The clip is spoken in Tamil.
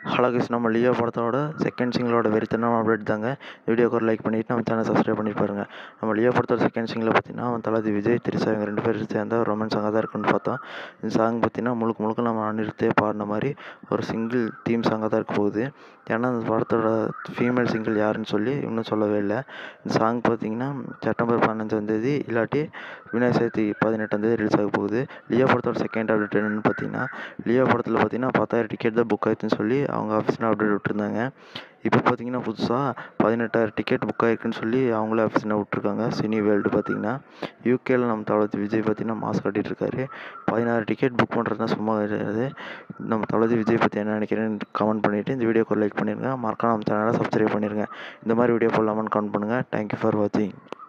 ஹலோ கைஸ் நம்ம லியோ படத்தோட செகண்ட் சிங்கிளோட வெறித்தனமான அப்டேட் தாங்க வீடியோக்கு ஒரு லைக் பண்ணிவிட்டு நம்ம சேனல் சப்ஸ்கிரைப் பண்ணி பாருங்க நம்ம லியோ படத்தோட செகண்ட் சிங்கில் பார்த்தீங்கன்னா அவன் தளபதி விஜய் திரிசா இவங்க ரெண்டு பேரும் சேர்ந்த ஒரு ரொமான்ஸ் சாங்காக தான் இருக்குன்னு பார்த்தோம் இந்த சாங் பார்த்தீங்கன்னா முழுக்க முழுக்க நம்ம அனிருத்தே பாடின மாதிரி ஒரு சிங்கிள் தீம் சாங்காக தான் இருக்க போகுது ஏன்னா அந்த படத்தோட ஃபீமேல் சிங்கிள் யாருன்னு சொல்லி இன்னும் சொல்லவே இல்லை இந்த சாங் பார்த்தீங்கன்னா செப்டம்பர் பதினஞ்சாந்தேதி இல்லாட்டி விநாயகர் சதுர்த்தி பதினெட்டாந்தேதி ரிலீஸ் ஆக போகுது லியோ படத்தோட செகண்ட் அப்டேட் என்னென்னு பார்த்தீங்கன்னா லியோ படத்தில் பார்த்தீங்கன்னா பத்தாயிரம் டிக்கெட் தான் புக் ஆயிடுச்சுன்னு சொல்லி அவங்க ஆஃபீஸில் அப்டேட் விட்டுருந்தாங்க இப்போ பார்த்தீங்கன்னா புதுசாக பதினெட்டாயிரம் டிக்கெட் புக் ஆயிருக்குன்னு சொல்லி அவங்களே ஆஃபீஸில் விட்ருக்காங்க சினி வேர்ல்டு பார்த்தீங்கன்னா யூகேல நம்ம தளபதி விஜய் பார்த்தீங்கன்னா மாஸ் கட்டிட்டு இருக்காரு பதினாறு டிக்கெட் புக் பண்ணுறதுனா சும்மா கிடையாது நம்ம தளபதி விஜய் பற்றி என்ன நினைக்கிறேன்னு கமெண்ட் பண்ணிவிட்டு இந்த வீடியோக்கு லைக் பண்ணிடுங்க மறக்காம நம்ம சேனலை சப்ஸ்கிரைப் பண்ணிடுங்க இந்த மாதிரி வீடியோ போடலாமான்னு கமெண்ட் பண்ணுங்கள் தேங்க்யூ ஃபார் வாட்சிங்